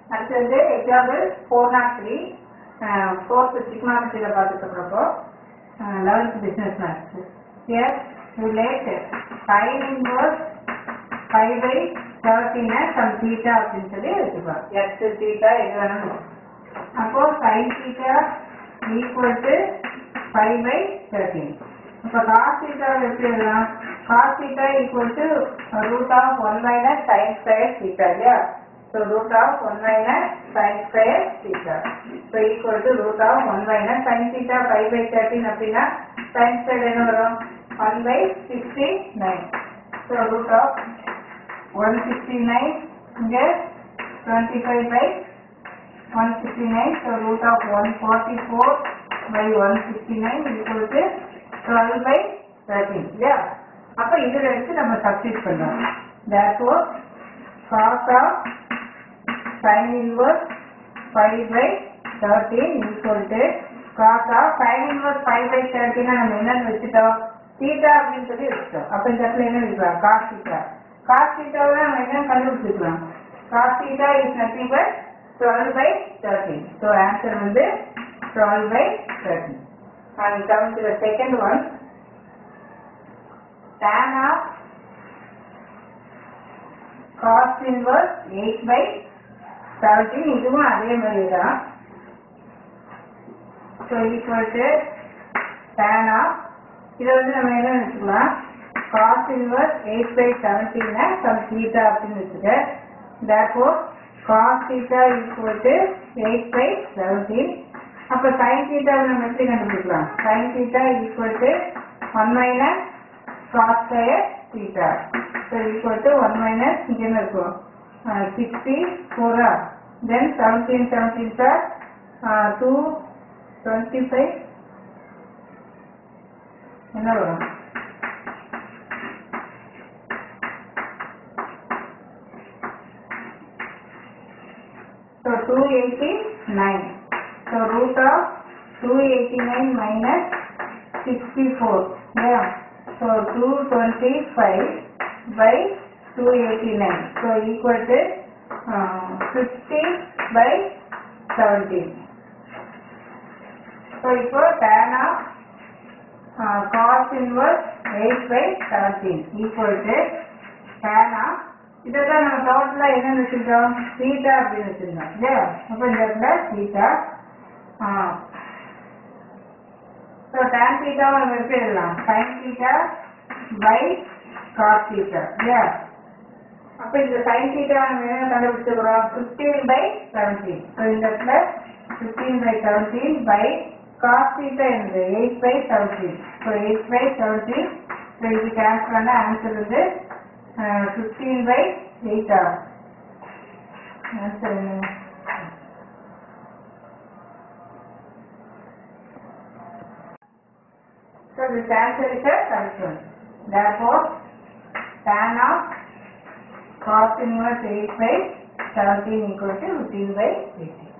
அடுத்தது example four not three fourth சிக்னாமெட்ரியில் பார்த்துட்டு இருக்கிறப்போ eleventh business maths here relate five inverse five by தேர்ட்டினை சம் தீட்டா அப்படின்னு சொல்லி வச்சுக்கலாம் எக்ஸ் தீட்டா எது வேணும் அப்போ sine theta equal to five by thirteen இப்போ காஸ் தீட்டா எப்படி எழுதலாம் cos theta equal to root of one minus sine square theta இல்லையா so root of one minus sine square theta so equal to root of one minus sine theta five by thirteen அப்படின்னா sine square என்ன வரும் one by sixty nine so root of one sixty nine இங்கே twenty five by 169 so root of 144 by 169 equal to 12 by 13 இல்லையா அப்ப இதுல எடுத்து நம்ம substitute பண்ணலாம் therefore cos of sin inverse 5 by 13 equal to cos of sin inverse 5 by 13 நம்ம என்னன்னு வச்சுட்டோம் தீட்டா அப்படின்னு சொல்லி வச்சுட்டோம் அப்ப இந்த இடத்துல என்ன வைக்கலாம் cos theta cos theta வை நம்ம என்ன கண்டுபிடிச்சிக்கலாம் cos theta is nothing but 12 by 13. So answer வந்து 12 by 13. And come to the second one. Tan of cos inverse 8 by 17 இதுவும் அதே மாதிரி தான் so equal to tan of இதை வந்து நம்ம என்ன வச்சுக்கலாம் cos inverse 8 by 17 some theta அப்படின்னு வச்சுக்க therefore cos theta equal to 8 by 17 அப்ப sin theta வை நம்ம எப்படி கண்டுபிடிக்கலாம் sin theta equal to 1 minus cos square theta so equal to 1 minus இங்க என்ன இருக்கும் uh, 64 then 17 17 are uh, 2 25 என்ன வரும் So 289. So root of 289 minus 64. Yeah. So 225 by 289. So equal to uh, 50 by 17. So இப்போ tan of uh, cos inverse 8 by 17 equal to tan of இதெல்லாம் நம்ம டோட்டலா என்ன வச்சிருக்கோம் தீட்டா அப்படின்னு வச்சிருந்தோம் இல்லையா அப்ப இந்த இடத்துல தீட்டா ஸோ டேன் தீட்டாவை நம்ம எப்படி எழுதலாம் sine theta by cos theta இல்லையா அப்ப இந்த சைன் தீட்டா நம்ம என்ன கண்டுபிடிச்சிருக்கிறோம் ஃபிஃப்டீன் பை செவன்டீன் ஸோ இந்த இடத்துல fifteen by seventeen by cos theta என்னது eight by seventeen so eight by seventeen so இது கேன்சல் பண்ண ஆன்சர் வந்து ஃபிஃப்டீன் பை எயிட்டா ஆன்சர் என்ன So this answer is a correct one. Therefore, tan of cos inverse 8 by 17 equal to 15 by 18.